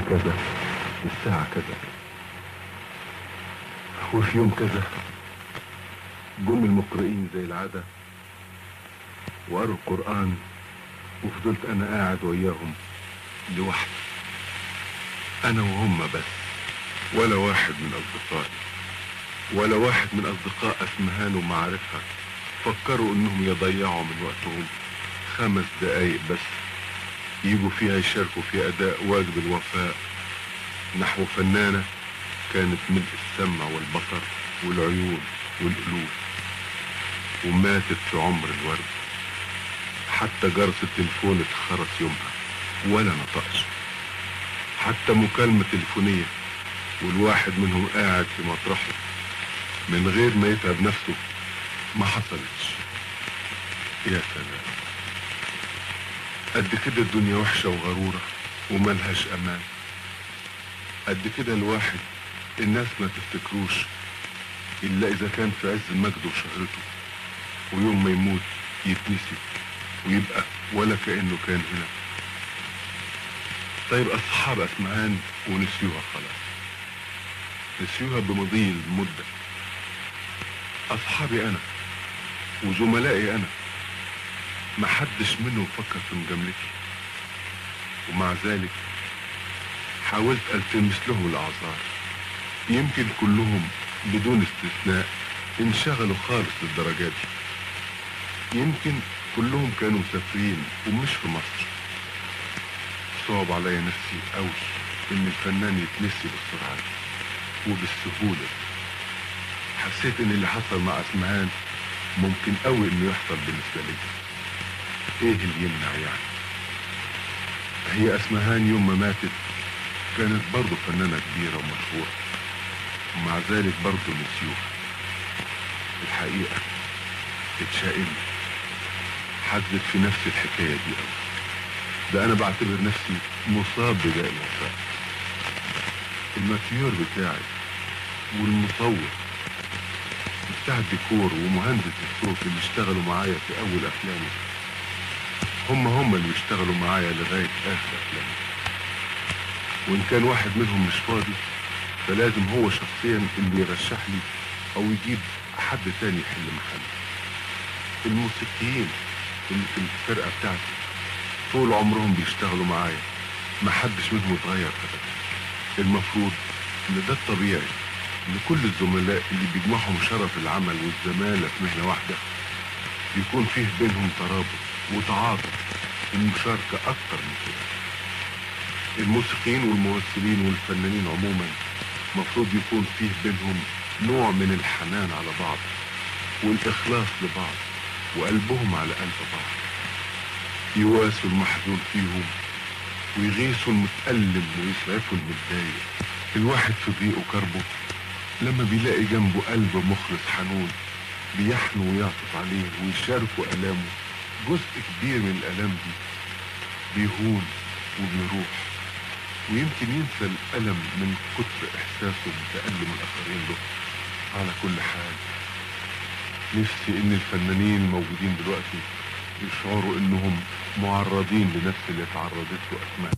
كذا الساعة كذا وفي يوم كذا جم المقرئين زي العادة وقروا القرآن وفضلت أنا قاعد وياهم لوحدي أنا وهم بس ولا واحد من أصدقائي ولا واحد من أصدقاء أسمهان ومعارفها فكروا إنهم يضيعوا من وقتهم خمس دقايق بس يجوا فيها يشاركوا في أداء واجب الوفاء نحو فنانة كانت ملء السمع والبصر والعيون والقلوب وماتت في عمر الورد حتى جرس التليفون اتخرس يومها ولا نطقش حتى مكالمة تليفونية والواحد منهم قاعد في مطرحه من غير ما يتعب نفسه ما حصلتش يا سلام قد كده الدنيا وحشة وغرورة وملهاش أمان قد كده الواحد الناس ما تفتكروش إلا إذا كان في عز مجده وشهرته ويوم ما يموت يتنسي ويبقى ولا كأنه كان هنا طيب أصحاب أسمعان ونسيوها خلاص نسيوها بمضي المدة أصحابي أنا وزملائي أنا ما حدش منهم فكر في مجاملتي ومع ذلك حاولت التمس لهم الاعذار يمكن كلهم بدون استثناء انشغلوا خالص للدرجات دي يمكن كلهم كانوا مسافرين ومش في مصر صعب عليا نفسي قوي ان الفنان يتنسي بالسرعه دي وبالسهوله دي. حسيت ان اللي حصل مع اسمهان ممكن قوي انه يحصل بالنسبه لي ايه اللي يمنع يعني هي اسمهان يوم ما ماتت كانت برضه فنانة كبيرة ومشهورة ومع ذلك برضه نسيوها الحقيقة اتشائمت حدت في نفس الحكاية دي أوي ده أنا بعتبر نفسي مصاب بداء الوفاة الماتيور بتاعي والمصور بتاع الديكور ومهندس الصوت اللي اشتغلوا معايا في أول أفلامي هم هم اللي بيشتغلوا معايا لغاية آخر أفلامي وإن كان واحد منهم مش فاضي فلازم هو شخصيا اللي يرشح لي أو يجيب حد تاني يحل محله الموسيقيين اللي في الفرقة بتاعتي طول عمرهم بيشتغلوا معايا ما حدش منهم اتغير أبدا المفروض إن ده الطبيعي لكل الزملاء اللي بيجمعهم شرف العمل والزمالة في مهنة واحدة يكون فيه بينهم ترابط وتعاطف ومشاركة أكتر من كده الموسيقيين والممثلين والفنانين عموما مفروض يكون فيه بينهم نوع من الحنان على بعض والإخلاص لبعض وقلبهم على قلب بعض يواسوا المحزون فيهم ويغيثوا المتألم ويسعفوا المتضايق الواحد في ضيقه كربه لما بيلاقي جنبه قلب مخلص حنون بيحنو ويعطف عليه ويشاركه ألامه جزء كبير من الآلام دي بيهون وبيروح ويمكن ينسى الألم من كتر إحساسه بتألم الآخرين له على كل حال نفسي إن الفنانين الموجودين دلوقتي يشعروا إنهم معرضين لنفس اللي تعرضت له أسماء